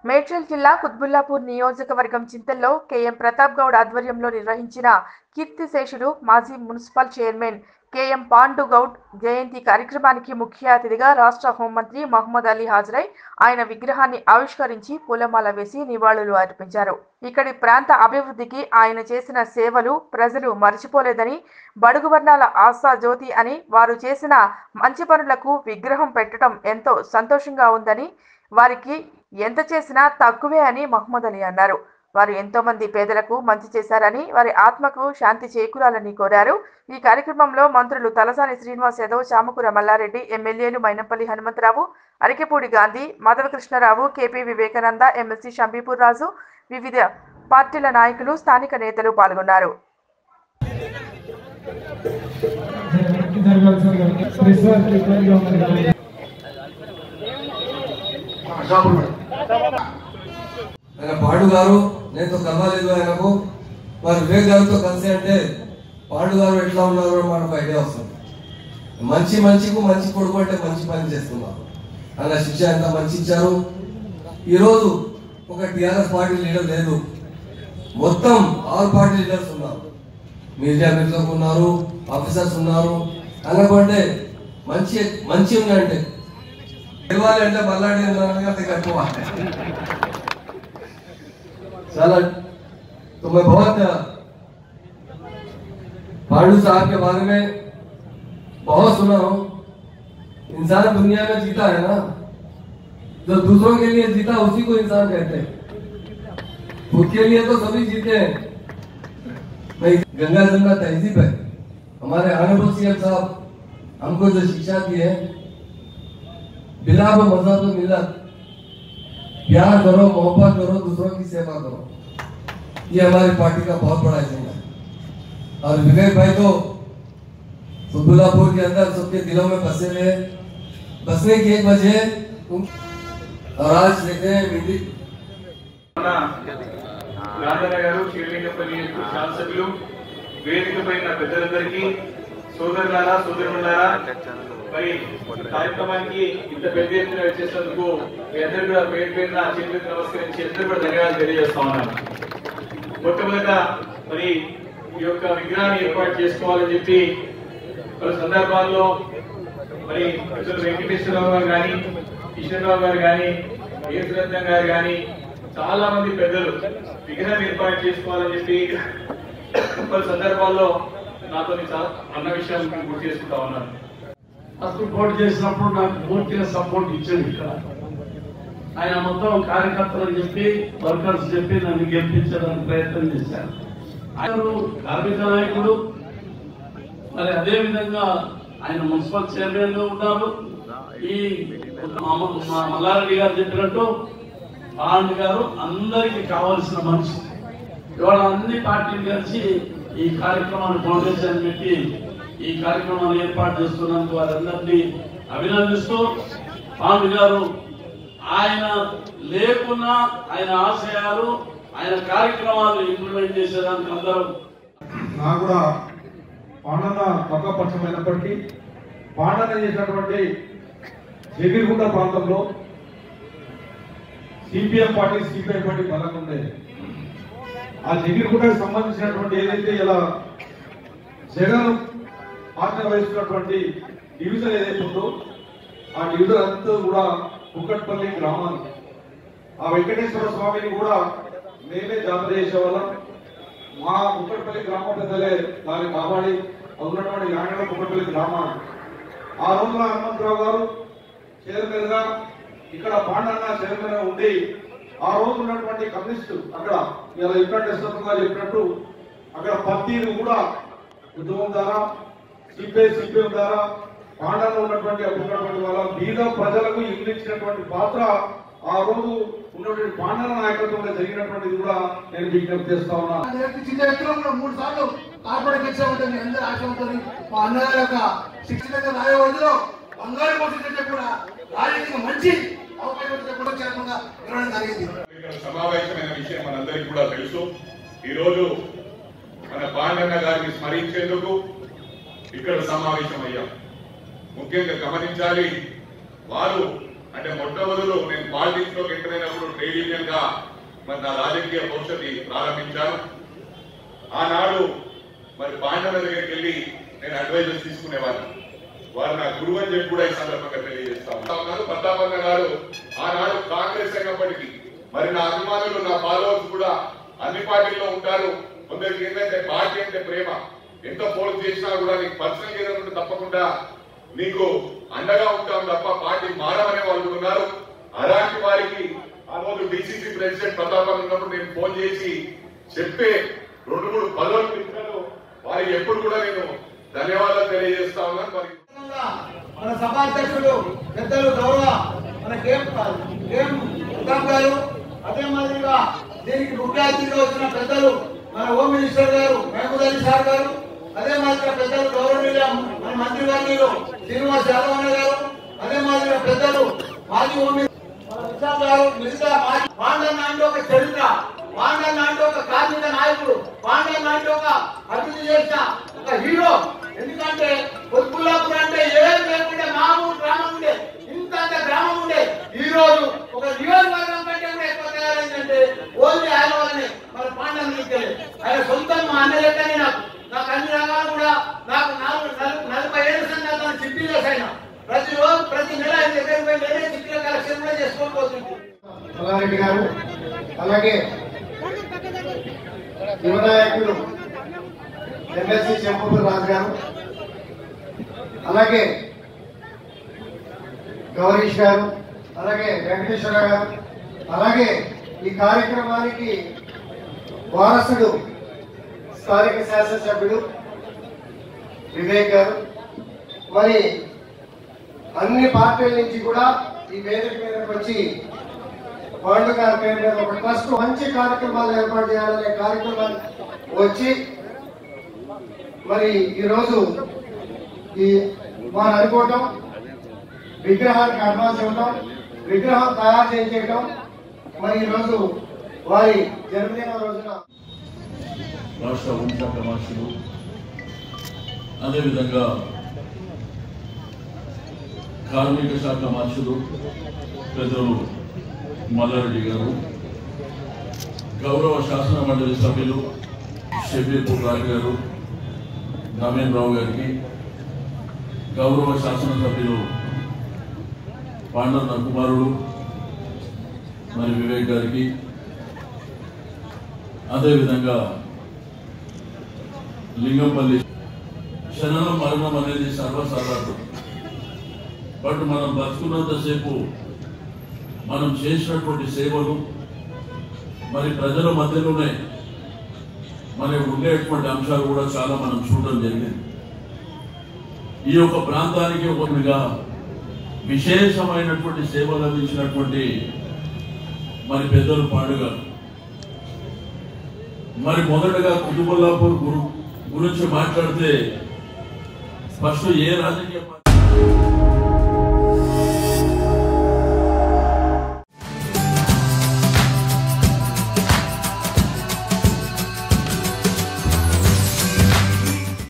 మేడ్చల్ జిల్లా కుత్బుల్లాపూర్ నియోజకవర్గం చింతల్లో కేఎం ప్రతాప్ గౌడ్ ఆధ్వర్యంలో నిర్వహించిన కీర్తిశేషుడు మాజీ municipal chairman KM Pandu Goud జయంతి కార్యక్రమానికి ముఖ్య అతిథిగా రాష్ట్ర హోంమంత్రి మహమ్మద్ అలీ హాజరై ఆయన విగ్రహాన్ని ఆవిష్కరించి పూలమాల వేసి నివాళులు అర్పించారు ఇక్కడి ప్రాంత అభివృద్ధికి ఆయన చేసిన సేవలు ప్రజలు మర్చిపోలేదని బడుగు వర్ణాల ఆశా జ్యోతి అని వారు చేసిన మంచి పనులకు విగ్రహం పెట్టడం ఎంతో సంతోషంగా ఉందని వారికి ఎంత చేసినా తక్కువే అని మహమ్మద్ అలీ అన్నారు వారు ఎంతో మంది పేదలకు మంచి చేశారని వారి ఆత్మకు శాంతి చేకూరాలని కోరారు ఈ కార్యక్రమంలో మంత్రులు తలసాని శ్రీనివాస్ యాదవ్ చామకూర మల్లారెడ్డి ఎమ్మెల్యేలు మైనంపల్లి హనుమంతరావు అరికెపూడి గాంధీ మాధవకృష్ణరావు కేపీ వివేకానంద ఎమ్మెల్సీ షంబీపూర్ రాజు వివిధ పార్టీల నాయకులు స్థానిక నేతలు పాల్గొన్నారు ఆయన పాండు గారు నేను కలవలేదు ఆయనకు మరి వివేక్ గారితో కలిసి అంటే పాండు గారు ఎట్లా ఉన్నారో మనకు ఐడియా వస్తుంది మంచి మంచికు మంచి కొడుకు అంటే మంచి పని చేస్తున్నారు ఆయన శిక్ష ఎంత మంచి ఇచ్చారు ఈరోజు ఒక టిఆర్ఎస్ పార్టీ లీడర్ లేదు మొత్తం ఆల్ పార్టీ లీడర్స్ ఉన్నారు మీడియా మిత్రులకు ఉన్నారు ఆఫీసర్స్ ఉన్నారు అనుకుంటే మంచి మంచి ఉందంటే గెలవాలి అంటే మల్లాడి అంతే కట్టుకో चलो तो मैं बहुत भाडू साहब के बारे में बहुत सुना हूँ इंसान दुनिया में जीता है ना जो दूसरों के लिए जीता उसी को इंसान कहते हैं खुद के लिए तो सभी जीते हैं नहीं गंगा जमुना तहजीब है हमारे ऑनरेबल सीएम साहब हमको जो शिक्षा दी है बिला मजहब मिलत प्यार करो मोहब्बत करो दूसरों की सेवा करो ये हमारी पार्टी का बहुत बड़ा एजेंडा है और विवेक भाई तो सुबुल्लापुर के अंदर सबके दिलों में बसे हुए हैं। बसने की एक वजह है उन- और आज देखते हैं मीडिया మన రాజన్న గారు శ్రీలింగపల్లి శాసకులు వేదిక పైన పెద్దలందరికీ సోదరులారా సోదరులారా మరి కార్యక్రమానికి ఇంత పెద్ద ఎత్తున వచ్చేసినందుకు మీ అందరూ కూడా పేరు పేరున చేతులకు నమస్కరించి అందరూ కూడా ధన్యవాదాలు తెలియజేస్తా ఉన్నాను మొట్టమొదట మరి ఈ యొక్క విగ్రహాన్ని ఏర్పాటు చేసుకోవాలని చెప్పి పలు సందర్భాల్లో మరి పెద్దలు వెంకటేశ్వరరావు గారు కానీ కిషన్రావు గారు కానీ వీరరత్నం గారు కానీ చాలా మంది పెద్దలు విగ్రహం ఏర్పాటు చేసుకోవాలని చెప్పి పలు సందర్భాల్లో నాతో చాలా అన్న విషయాలు గుర్తు చేసుకుంటా ఉన్నాను ఫస్ట్ పోటీ చేసినప్పుడు నాకు పూర్తిగా సపోర్ట్ ఇచ్చాడు ఇక్కడ ఆయన మొత్తం కార్యకర్తలు చెప్పి వర్కర్స్ చెప్పి నన్ను గెలిపించడానికి ప్రయత్నం చేశారు ఆయన కార్మిక నాయకుడు మరి అదే విధంగా ఆయన మున్సిపల్ చైర్మన్ గా ఉన్నారు ఈ మా- మా మల్లారెడ్డి గారు చెప్పినట్టు పాండ్ గారు అందరికీ కావాల్సిన మనిషి ఇవాళ అన్ని పార్టీలు కలిసి ఈ కార్యక్రమాన్ని ఫౌండేషన్ పెట్టి ఈ కార్యక్రమాన్ని ఏర్పాటు చేస్తున్నందుకు వారందరినీ అభినందిస్తూ పాండు గారు ఆయన లేకున్నా ఆయన ఆశయాలు ఆయన కార్యక్రమాలు ఇంప్లిమెంట్ చేసేదానికి అందరం నాకు కూడా పాండన పక్కపక్షమైనప్పటికీ పాండన చేసినటువంటి జగిరిగుంట ప్రాంతంలో సిపిఎం పార్టీ సిపిఐ పార్టీ బలంగా ఉండేది ఆ జగిరిగుంటకు సంబంధించినటువంటి ఏదైతే ఇలా జగన్ ఆజ్ఞ వహిస్తున్నటువంటి డివిజన్ ఏదైతే ఉందో ఆ డివిజన్ అంతా కూడా కుక్కట్పల్లి గ్రామాలు ఆ వెంకటేశ్వర స్వామిని కూడా మేమే జాతర చేసేవాళ్ళం మా కుక్కట్పల్లి గ్రామ పెద్దలే దాన్ని కాపాడి ఉన్నటువంటి యాగడ కుక్కట్పల్లి గ్రామాలు ఆ రోజున హనుమంతరావు గారు చైర్మన్ గా ఇక్కడ పాండన్న చైర్మన్ గా ఉండి ఆ రోజు ఉన్నటువంటి కమ్యూనిస్టు అక్కడ ఇలా చెప్పినట్టు యశ్వంత్ గారు చెప్పినట్టు అక్కడ పత్తీరు కూడా ఉద్యమం ద్వారా సిపిఐ సిపిఎం ద్వారా పాండలో ఉన్నటువంటి అప్పుడు ఉన్నటువంటి వాళ్ళ బీద ప్రజలకు ఇల్లు ఇచ్చినటువంటి పాత్ర ఆ రోజు ఉన్నటువంటి పాండల నాయకత్వంలో జరిగినటువంటిది కూడా నేను విజ్ఞప్తి చేస్తా ఉన్నా అందరికీ చిన్న ఎత్తులో కూడా మూడు సార్లు కార్పొరేట్ ఎగ్జామ్ ఉంటుంది మీ అందరూ ఆశ ఉంటుంది మా అన్నగారి యొక్క శిక్షణ రాయే రోజులో బంగారు పోటీ కూడా రాజకీయ మంచి అవకాశం కూడా చేరకుండా ఇవ్వడం జరిగింది ఇక్కడ సమావేశమైన విషయం మనందరికీ కూడా తెలుసు ఈరోజు మన పాండన్న గారిని స్మరించేందుకు ఇక్కడ సమావేశం అయ్యాం ముఖ్యంగా గమనించాలి వారు అంటే మొట్టమొదలు నేను పాలిటిక్స్ లోకి ఎంటర్ అయినప్పుడు ట్రేడ్ యూనియన్ గా మరి నా రాజకీయ భవిష్యత్తు ప్రారంభించాను ఆనాడు మరి పాండవ దగ్గరికి వెళ్ళి నేను అడ్వైజర్స్ తీసుకునేవాడిని వారు నా గురువు అని చెప్పి కూడా ఈ సందర్భంగా తెలియజేస్తా ఉన్నారు ప్రతాపన్న గారు ఆనాడు కాంగ్రెస్ అయినప్పటికీ మరి నా అభిమానులు నా ఫాలోవర్స్ కూడా అన్ని పార్టీల్లో ఉంటారు కొందరికి ఏంటంటే పార్టీ అంటే ప్రేమ ఎంత పోల్ చేసినా కూడా నీకు పర్సనల్ ఏదైనా ఉంటే తప్పకుండా నీకు అండగా ఉంటాం తప్ప పార్టీ మారమనే వాళ్ళు కూడా ఉన్నారు అలాంటి వారికి ఆ రోజు డిసిసి ప్రెసిడెంట్ ప్రతాపన్ ఉన్నప్పుడు నేను ఫోన్ చేసి చెప్పే రెండు మూడు పదవులు పిలిచాను వారికి ఎప్పుడు కూడా నేను ధన్యవాదాలు తెలియజేస్తా ఉన్నాను మరి మన సభాధ్యక్షులు పెద్దలు గౌరవ మన కేఎం కేఎం ఉత్తమ్ గారు అదే మాదిరిగా దీనికి ముఖ్య అతిథిగా వచ్చిన పెద్దలు మన హోమ్ మినిస్టర్ గారు మహమూద్ అలీ సార్ గారు అదే మాదిరిగా పెద్దలు గౌరవనీయ మన మంత్రి వర్గీయులు శ్రీనివాస్ యాదవ్ అన్న గారు అదే మాదిరిగా పెద్దలు మాజీ హోమ్ మినిస్టర్ మన విశాల్ గారు మిగతా మాజీ పాండన్ నాయుడు ఒక చరిత్ర పాండన్ నాయుడు ఒక కార్మిక నాయకుడు పాండన్ నాయుడు ఒక అభివృద్ధి చేసిన ఒక హీరో ఎందుకంటే పొత్తుల్లాపురం అంటే ఏం లేకుండా మామూలు గ్రామం ఉండే ఇంత అంత గ్రామం ఉండే ఈ రోజు ఒక నియోజకవర్గం కంటే కూడా ఎక్కువ తయారైందంటే ఓన్లీ ఆయన వల్లనే మన పాండవం తీసుకెళ్ళి ఆయన సొంతం మా అన్న లెక్కనే నాకు నాకు అన్ని రంగాలు కూడా నాకు నాలుగు నలు- నలభై ఏడు సంఘాలు చిట్టీలు ఆయన ప్రతిరోజు ప్రతి నెల ఆయన దగ్గరికి పోయి నేనే చిట్టీల కలెక్షన్ కూడా చేసుకొని పోతుంది మల్లారెడ్డి గారు అలాగే యువ నాయకులు ఎమ్మెల్సీ చెంపూరు రాజు గారు అలాగే గౌరీష్ గారు అలాగే వెంకటేశ్వర గారు అలాగే ఈ కార్యక్రమానికి వారసుడు స్థానిక శాసనసభ్యుడు వివేక్ గారు మరి అన్ని పార్టీల నుంచి కూడా ఈ వేదిక మీదకి వచ్చి వరల్డ్ గారి పేరు మీద ఒక ట్రస్ట్ మంచి కార్యక్రమాలు ఏర్పాటు చేయాలనే కార్యక్రమాలు వచ్చి మరి ఈరోజు ఈ వారు అనుకోవటం విగ్రహానికి అడ్వాన్స్ ఇవ్వటం విగ్రహం తయారు చేయించడం మరి ఈరోజు వారి జన్మదిన రోజున రాష్ట్ర హోంశాఖ మార్షులు అదేవిధంగా కార్మిక శాఖ మార్షులు పెద్దలు మల్లారెడ్డి గారు గౌరవ శాసన మండలి సభ్యులు షబీర్ పుల్లారి గారు నవీన్ రావు గారికి గౌరవ శాసనసభ్యులు పాండవ కుమారుడు మరి వివేక్ గారికి అదేవిధంగా లింగంపల్లి శరణం మరణం అనేది సర్వసాధారణం బట్ మనం బతుకున్నంతసేపు మనం చేసినటువంటి సేవలు మరి ప్రజల మధ్యలోనే మరి ఉండేటువంటి అంశాలు కూడా చాలా మనం చూడడం జరిగింది ఈ యొక్క ప్రాంతానికి ఒకటిగా విశేషమైనటువంటి సేవలు అందించినటువంటి మరి పెద్దలు పండుగ మరి మొదటగా కుతుబుల్లాపూర్ గురు గురించి మాట్లాడితే ఫస్ట్ ఏ రాజకీయ పార్టీ